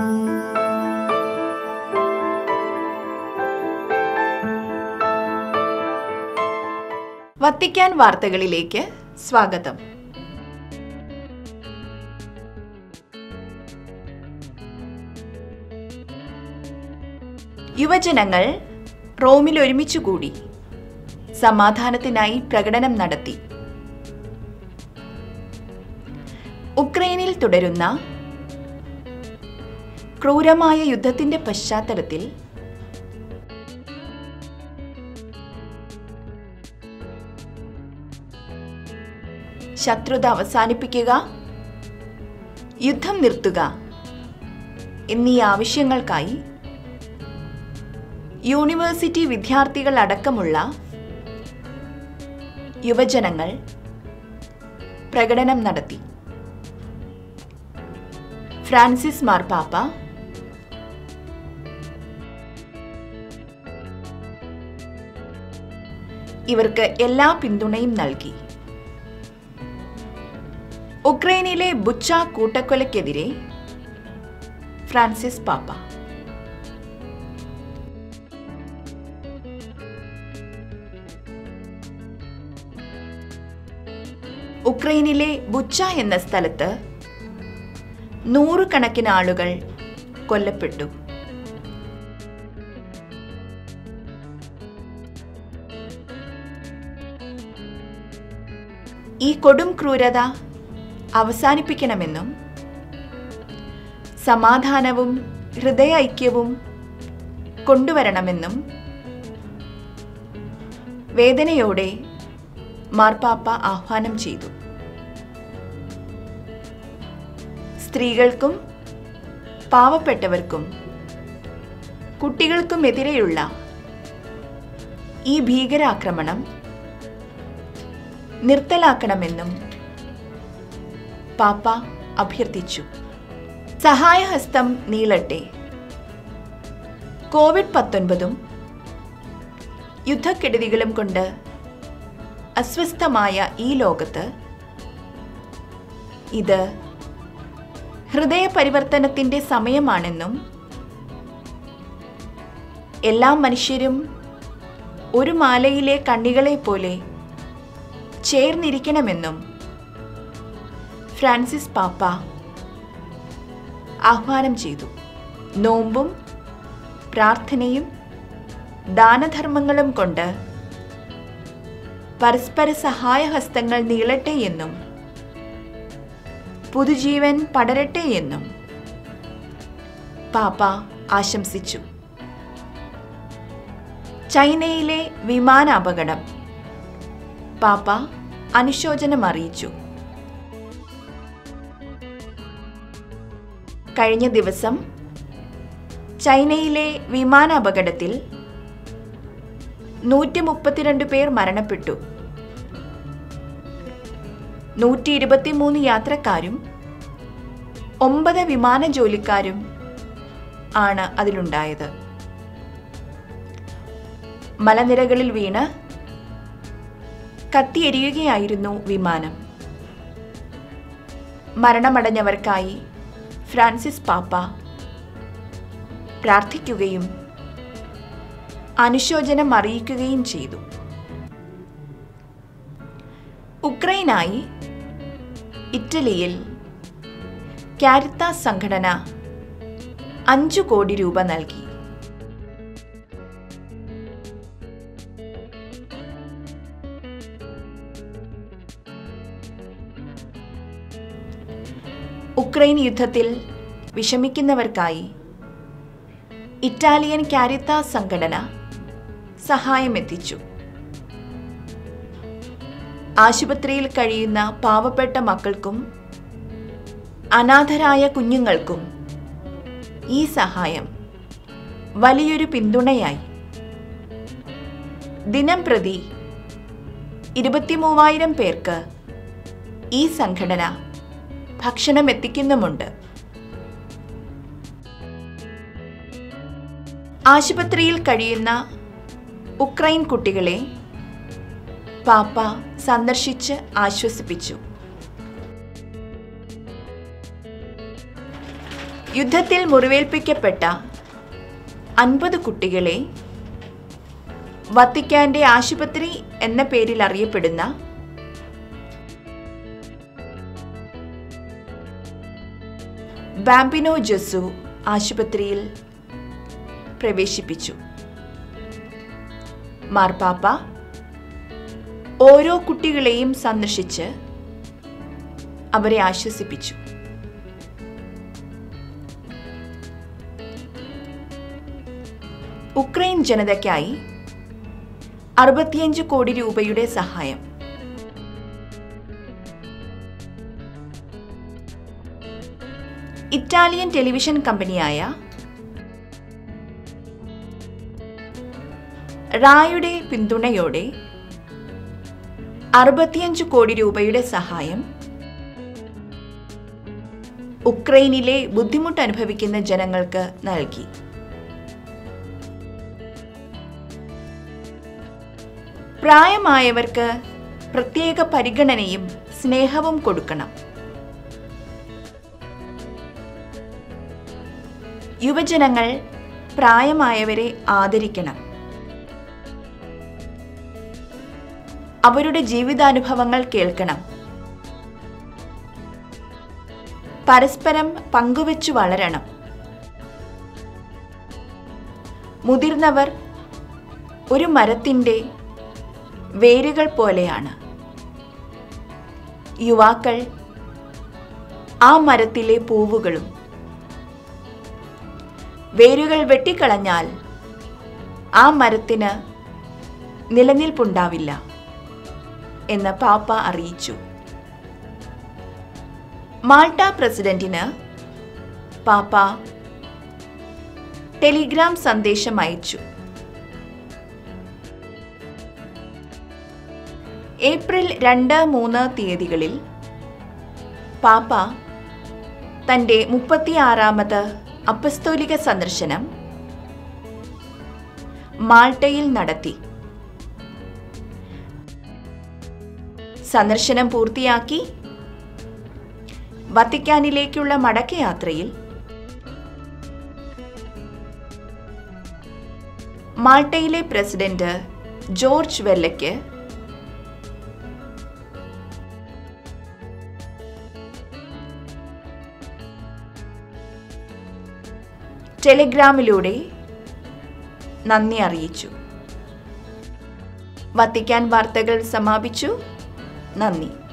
Vatican വാർത്തകളിലേക്ക് സ്വാഗതം യുവജനങ്ങൾ റോമിൽ ഒരുമിച്ചുകൂടി സമാധാനത്തിനായി പ്രകടനം നടത്തി ഉക്രൈനിൽ തുടരുന്ന ക്രൂരമായ യുദ്ധത്തിന്റെ പശ്ചാത്തലത്തിൽ ശത്രുത അവസാനിപ്പിക്കുക യുദ്ധം നിർത്തുക എന്നീ ആവശ്യങ്ങൾക്കായി യൂണിവേഴ്സിറ്റി വിദ്യാർത്ഥികൾ അടക്കമുള്ള യുവജനങ്ങൾ പ്രകടനം നടത്തി ഫ്രാൻസിസ് മാർപ്പാപ്പ ഇവർക്ക് എല്ലാ പിന്തുണയും നൽകി ഉക്രൈനിലെ ബുച്ച കൂട്ടക്കൊലയ്ക്കെതിരെ ഫ്രാൻസിസ് പാപ്പ ഉക്രൈനിലെ ബുച്ച എന്ന സ്ഥലത്ത് നൂറുകണക്കിന് ആളുകൾ കൊല്ലപ്പെട്ടു ഈ കൊടും ക്രൂരത അവസാനിപ്പിക്കണമെന്നും സമാധാനവും ഹൃദയ ഐക്യവും കൊണ്ടുവരണമെന്നും വേദനയോടെ മാർപ്പാപ്പ ആഹ്വാനം ചെയ്തു സ്ത്രീകൾക്കും പാവപ്പെട്ടവർക്കും കുട്ടികൾക്കുമെതിരെയുള്ള ഈ ഭീകരാക്രമണം നിർത്തലാക്കണമെന്നും പാപ്പ അഭ്യർത്ഥിച്ചു സഹായഹസ്തം നീളട്ടെ കോവിഡ് പത്തൊൻപതും യുദ്ധക്കെടുതികളും കൊണ്ട് അസ്വസ്ഥമായ ഈ ലോകത്ത് ഇത് ഹൃദയ പരിവർത്തനത്തിന്റെ സമയമാണെന്നും എല്ലാ മനുഷ്യരും ഒരു മാലയിലെ കണ്ണികളെ പോലെ ചേർന്നിരിക്കണമെന്നും ഫ്രാൻസിസ് പാപ്പ ആഹ്വാനം ചെയ്തു നോമ്പും പ്രാർത്ഥനയും ദാനധർമ്മങ്ങളും കൊണ്ട് പരസ്പര സഹായഹസ്തങ്ങൾ നീളട്ടെ എന്നും പുതുജീവൻ പടരട്ടെ എന്നും പാപ്പ ആശംസിച്ചു ചൈനയിലെ വിമാന അപകടം പാപ്പ അനുശോചനം അറിയിച്ചു കഴിഞ്ഞ ദിവസം ചൈനയിലെ വിമാന അപകടത്തിൽ നൂറ്റി മുപ്പത്തിരണ്ട് പേർ മരണപ്പെട്ടു നൂറ്റി ഇരുപത്തിമൂന്ന് യാത്രക്കാരും ഒമ്പത് വിമാന ജോലിക്കാരും ആണ് അതിലുണ്ടായത് മലനിരകളിൽ വീണ് കത്തിയെരിയുകയായിരുന്നു വിമാനം മരണമടഞ്ഞവർക്കായി ഫ്രാൻസിസ് പാപ്പ പ്രാർത്ഥിക്കുകയും അനുശോചനം അറിയിക്കുകയും ചെയ്തു ഉക്രൈനായി ഇറ്റലിയിൽ കാരിത്താസ് സംഘടന അഞ്ചു കോടി രൂപ നൽകി ഉക്രൈൻ യുദ്ധത്തിൽ വിഷമിക്കുന്നവർക്കായി ഇറ്റാലിയൻ കാരിത്താസ് സംഘടന സഹായമെത്തിച്ചു ആശുപത്രിയിൽ കഴിയുന്ന പാവപ്പെട്ട മക്കൾക്കും അനാഥരായ കുഞ്ഞുങ്ങൾക്കും ഈ സഹായം വലിയൊരു പിന്തുണയായി ദിനം പ്രതി ഇരുപത്തിമൂവായിരം പേർക്ക് ഈ സംഘടന ഭക്ഷണം എത്തിക്കുന്നുമുണ്ട് ആശുപത്രിയിൽ കഴിയുന്ന ഉക്രൈൻ കുട്ടികളെ പാപ്പ സന്ദർശിച്ച് ആശ്വസിപ്പിച്ചു യുദ്ധത്തിൽ മുറിവേൽപ്പിക്കപ്പെട്ട അൻപത് കുട്ടികളെ വത്തിക്കാന്റെ ആശുപത്രി എന്ന പേരിൽ അറിയപ്പെടുന്ന ബാംബിനോ ജസു ആശുപത്രിയിൽ പ്രവേശിപ്പിച്ചു മാർപ്പാപ്പ ഓരോ കുട്ടികളെയും സന്ദർശിച്ച് അവരെ ആശ്വസിപ്പിച്ചു ഉക്രൈൻ ജനതയ്ക്കായി അറുപത്തിയഞ്ച് കോടി രൂപയുടെ സഹായം ഇറ്റാലിയൻ ടെലിവിഷൻ കമ്പനിയായ റായുടെ പിന്തുണയോടെ അറുപത്തിയഞ്ച് കോടി രൂപയുടെ സഹായം ഉക്രൈനിലെ ബുദ്ധിമുട്ട് അനുഭവിക്കുന്ന ജനങ്ങൾക്ക് നൽകി പ്രായമായവർക്ക് പ്രത്യേക പരിഗണനയും സ്നേഹവും കൊടുക്കണം യുവജനങ്ങൾ പ്രായമായവരെ ആദരിക്കണം അവരുടെ ജീവിതാനുഭവങ്ങൾ കേൾക്കണം പരസ്പരം പങ്കുവച്ചു വളരണം മുതിർന്നവർ ഒരു മരത്തിൻ്റെ വേരുകൾ പോലെയാണ് യുവാക്കൾ ആ മരത്തിലെ പൂവുകളും വേരുകൾ വെട്ടിക്കളഞ്ഞാൽ ആ മരത്തിന് നിലനിൽപ്പുണ്ടാവില്ല എന്ന് പാപ്പ അറിയിച്ചു മാൾട്ട പ്രസിഡന്റിന് പാപ്പ ടെലിഗ്രാം സന്ദേശം അയച്ചു ഏപ്രിൽ രണ്ട് മൂന്ന് തീയതികളിൽ പാപ്പ തൻ്റെ മുപ്പത്തിയാറാമത് അപ്പസ്തോലിക സന്ദർശനം മാൾട്ടയിൽ നടത്തി സന്ദർശനം പൂർത്തിയാക്കി വത്തിക്കാനിലേക്കുള്ള മടക്കയാത്രയിൽ മാൾട്ടയിലെ പ്രസിഡന്റ് ജോർജ് വെല്ലയ്ക്ക് ടെലിഗ്രാമിലൂടെ നന്ദി അറിയിച്ചു വത്തിക്കാൻ വാർത്തകൾ സമാപിച്ചു നന്ദി